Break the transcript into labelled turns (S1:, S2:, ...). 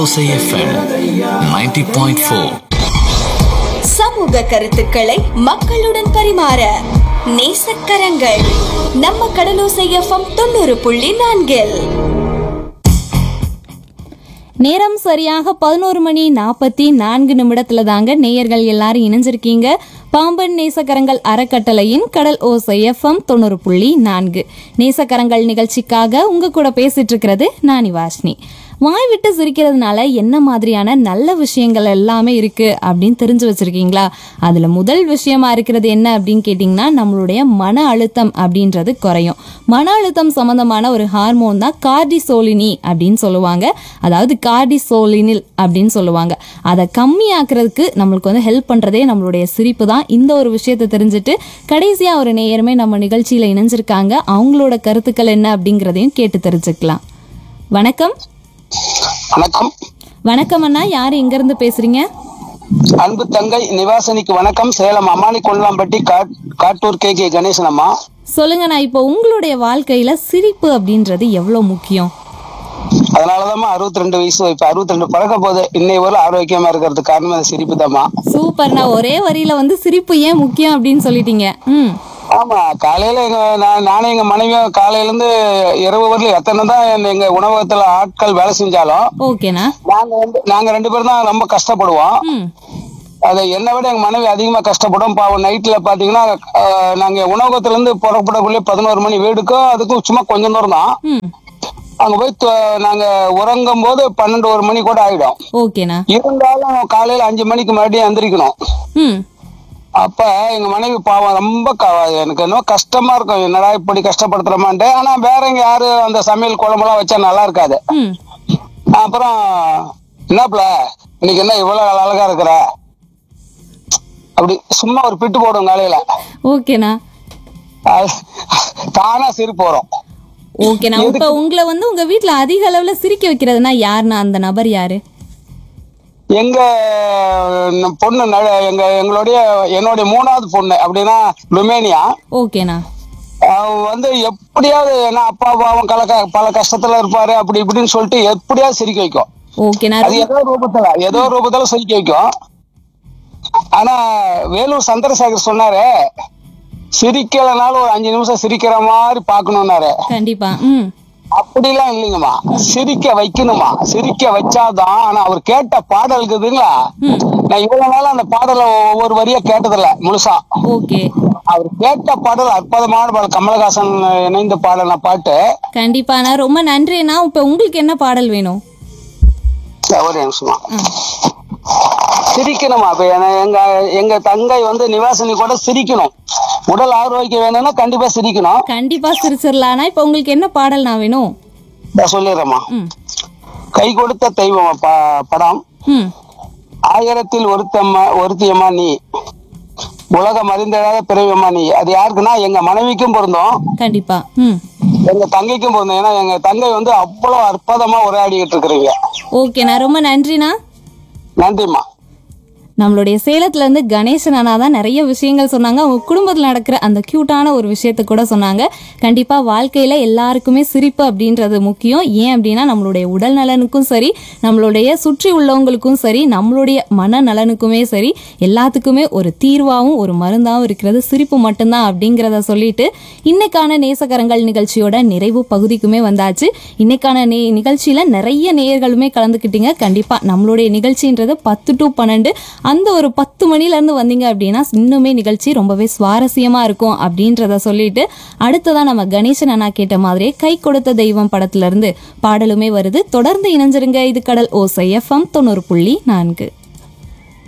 S1: கடலோசை FM 90.4
S2: சமூக கருத்துக்களை மக்களுடன் பரிமாற நேசக்கரங்கள் நம்ம கடலோசை எஃப்எம் தொண்ணூறு புள்ளி நான்கில்
S3: நேரம் சரியாக பதினோரு மணி நாற்பத்தி நான்கு நிமிடத்துல தாங்க நேயர்கள் எல்லாரும் இணைஞ்சிருக்கீங்க பாம்பன் நேசக்கரங்கள் அறக்கட்டளையின் கடல் ஓசை எஃப்எம் தொண்ணூறு புள்ளி நான்கு நேசக்கரங்கள் நிகழ்ச்சிக்காக உங்க கூட பேசிட்டு இருக்கிறது நானி வாஷ்னி வாய் விட்டு சிரிக்கிறதுனால என்ன மாதிரியான நல்ல விஷயங்கள் எல்லாமே இருக்கு அப்படின்னு தெரிஞ்சு வச்சிருக்கீங்களா அதுல முதல் விஷயமா இருக்கிறது என்ன அப்படின்னு கேட்டிங்கன்னா நம்மளுடைய மன அழுத்தம் அப்படின்றது குறையும் மன அழுத்தம் சம்பந்தமான ஒரு ஹார்மோன் தான் கார்டிசோலினி அப்படின்னு சொல்லுவாங்க அதாவது கார்டிசோலினில் அப்படின்னு சொல்லுவாங்க அதை கம்மியாக்குறதுக்கு நம்மளுக்கு வந்து ஹெல்ப் பண்றதே நம்மளுடைய சிரிப்பு தான் இந்த ஒரு விஷயத்தை தெரிஞ்சுட்டு கடைசியா ஒரு நேயருமே நம்ம நிகழ்ச்சியில இணைஞ்சிருக்காங்க அவங்களோட கருத்துக்கள் என்ன அப்படிங்கிறதையும் கேட்டு தெரிஞ்சுக்கலாம் வணக்கம்
S4: வணக்கம்
S3: வணக்கம் அண்ணா யார் எங்க இருந்து பேசுறீங்க
S4: அன்பு தங்கை நிவாசனிக்கு வணக்கம் சேலம் அம்மானி கொல்லாம்பட்டி காட்- காட்டூர் கே கே கணேசன் அம்மா
S3: சொல்லுங்கண்ணா இப்போ உங்களுடைய வாழ்க்கையில சிரிப்பு அப்படின்றது எவ்வளவு முக்கியம்
S4: அதனாலதான் அறுபத்தி ரெண்டு வயசு இப்ப அறுபத்தி ரெண்டு பழக்க போகுது இன்னை ஒரு ஆரோக்கியமா இருக்கிறதுக்கு காரணம் அந்த சிரிப்பு தாம்மா
S3: சூப்பர்ண்ணா ஒரே வரியில வந்து சிரிப்பு ஏன் முக்கியம் அப்படின்னு சொல்லிட்டீங்க ம்
S4: ஆமா காலையில எங்க நான் நானும் எங்க மனைவியும் காலையில இருந்து இரவு வரல எத்தனை தான் எங்க- எங்க உணவகத்துல ஆட்கள் வேலை செஞ்சாலும்
S3: ஓகேண்ணா
S4: நாங்க வந்து நாங்க ரெண்டு பேரும் தான் ரொம்ப கஷ்டப்படுவோம்
S3: ம்
S4: அதை என்னை விட எங்க மனைவி அதிகமா கஷ்டப்படும் பாவம் நைட்ல பாத்தீங்கன்னா ஆஹ், நாங்க உணவகத்துல இருந்து புறப்படக்குள்ளே பதினோரு மணி வீடுக்கும் அதுக்கும் சும்மா கொஞ்சம் தூரம் தான்
S3: ம்
S4: அங்க போய் து- நாங்க உறங்கும் போது பன்னெண்டு ஒரு மணி கூட ஆயிடும்
S3: ஓகேண்ணா
S4: இருந்தாலும் காலையில அஞ்சு மணிக்கு மறுபடியும் எந்திரிக்கணும்
S3: ம்
S4: அப்ப எங்க மனைவி பாவம் ரொம்ப க- எனக்கு என்ன கஷ்டமா இருக்கும் என்னடா இப்படி கஷ்டப்படுத்துறமான்ட்டு ஆனா வேற எங்க யாரு அந்த சமையல் குழம்புலாம் வச்சா நல்லா இருக்காது
S3: ம்
S4: அப்புறம் என்னப்ல இன்னைக்கு என்ன இவ்வளவு அழகா இருக்கிற அப்படி சும்மா ஒரு பிட்டு போடும் காலையில
S3: ஓகேண்ணா
S4: அது தானா சிரிப்பு வரும்
S3: ஓகேண்ணா இப்போ உங்களை வந்து உங்க வீட்ல அதிக அளவுல சிரிக்க வைக்கிறதுனா யாருண்ணா அந்த நபர் யாரு
S4: எங்க அஹ், பொண்ணு ந- எங்க எங்களுடைய என்னுடைய மூணாவது பொண்ணு அப்படின்னா லுமேனியா
S3: ஓகேண்ணா
S4: அவ வந்து எப்படியாவது ஏன்னா அப்பா பாவம் கல க- பல கஷ்டத்துல இருப்பாரு அப்படி இப்படின்னு சொல்லிட்டு எப்படியாவது சிரிக்க வைக்கும்
S3: ஓகேண்ணா
S4: அது ஏதோ ரூபத்துல ஏதோ ரூபத்துல சிரிக்க வைக்கும் ஆனா வேலூர் சந்திரசேகர் சொன்னாரு சிரிக்கலனாலும் ஒரு அஞ்சு நிமிஷம் சிரிக்கிற மாதிரி பாக்கணும்னாரு
S3: கண்டிப்பா ம்
S4: அப்படிலாம் இல்லைங்கம்மா சிரிக்க வைக்கணுமா சிரிக்க வச்சாதான் ஆனா அவர் கேட்ட பாடல் இருக்குதுங்களா நான் இவ்வளவு நாள் அந்த பாடலை ஒவ்வொரு வரியா கேட்டதில்ல முழுசா
S3: ஓகே
S4: அவர் கேட்ட பாடல் அற்புதமான பாடல் கமலஹாசன் இணைந்த பாடல பாட்டு
S3: கண்டிப்பாண்ணா ரொம்ப நன்றிண்ணா இப்போ உங்களுக்கு என்ன பாடல் வேணும்
S4: ஒரு நிமிஷமா சிரிக்கணுமா இப்ப என- எங்க எங்க தங்கை வந்து நிவாசினி கூட சிரிக்கணும் உடல் ஆரோக்கியம் வேணும்னா கண்டிப்பா சிரிக்கணும்
S3: கண்டிப்பா சிரிச்சிடலாண்ணா இப்போ உங்களுக்கு என்ன பாடல் நான் வேணும்
S4: நான் சொல்லிடுறேம்மா
S3: ம்
S4: கை கொடுத்த தெய்வம் ப- படம்
S3: ம்
S4: ஆயிரத்தில் ஒருத்தம்மா ஒருத்தியம்மா நீ உலகம் அறிந்திடாத பிறவியம்மா நீ அது யாருக்குன்னா எங்க மனைவிக்கும் பொருந்தும்
S3: கண்டிப்பா ம்
S4: எங்க தங்கைக்கும் பொருந்தும் ஏன்னா எங்க தங்கை வந்து அவ்வளவு அற்புதமா உரையாடிக்கிட்டு இருக்கிறீங்க
S3: ஓகேண்ணா ரொம்ப நன்றிண்ணா
S4: நன்றிம்மா
S3: நம்மளுடைய சேலத்துல இருந்து கணேசன் அண்ணா தான் நிறைய விஷயங்கள் சொன்னாங்க அவங்க குடும்பத்தில் நடக்கிற அந்த க்யூட்டான ஒரு விஷயத்த கூட சொன்னாங்க கண்டிப்பா வாழ்க்கையில எல்லாருக்குமே சிரிப்பு அப்படின்றது முக்கியம் ஏன் அப்படின்னா நம்மளுடைய உடல் நலனுக்கும் சரி நம்மளுடைய சுற்றி உள்ளவங்களுக்கும் சரி நம்மளுடைய மன நலனுக்குமே சரி எல்லாத்துக்குமே ஒரு தீர்வாகவும் ஒரு மருந்தாகவும் இருக்கிறது சிரிப்பு மட்டும்தான் அப்படிங்கிறத சொல்லிட்டு இன்னைக்கான நேசகரங்கள் நிகழ்ச்சியோட நிறைவு பகுதிக்குமே வந்தாச்சு இன்னைக்கான நே நிகழ்ச்சியில நிறைய நேயர்களுமே கலந்துக்கிட்டீங்க கண்டிப்பா நம்மளுடைய நிகழ்ச்சின்றது பத்து டு பன்னெண்டு அந்த ஒரு பத்து மணில இருந்து வந்தீங்க அப்படின்னா இன்னுமே நிகழ்ச்சி ரொம்பவே சுவாரஸ்யமா இருக்கும் அப்படின்றத சொல்லிட்டு அடுத்ததான் நம்ம கணேசன் அண்ணா கேட்ட மாதிரியே கை கொடுத்த தெய்வம் படத்துல இருந்து பாடலுமே வருது தொடர்ந்து இணைஞ்சிருங்க இது கடல் ஓசை எஃப்எம் தொண்ணூறு புள்ளி நான்கு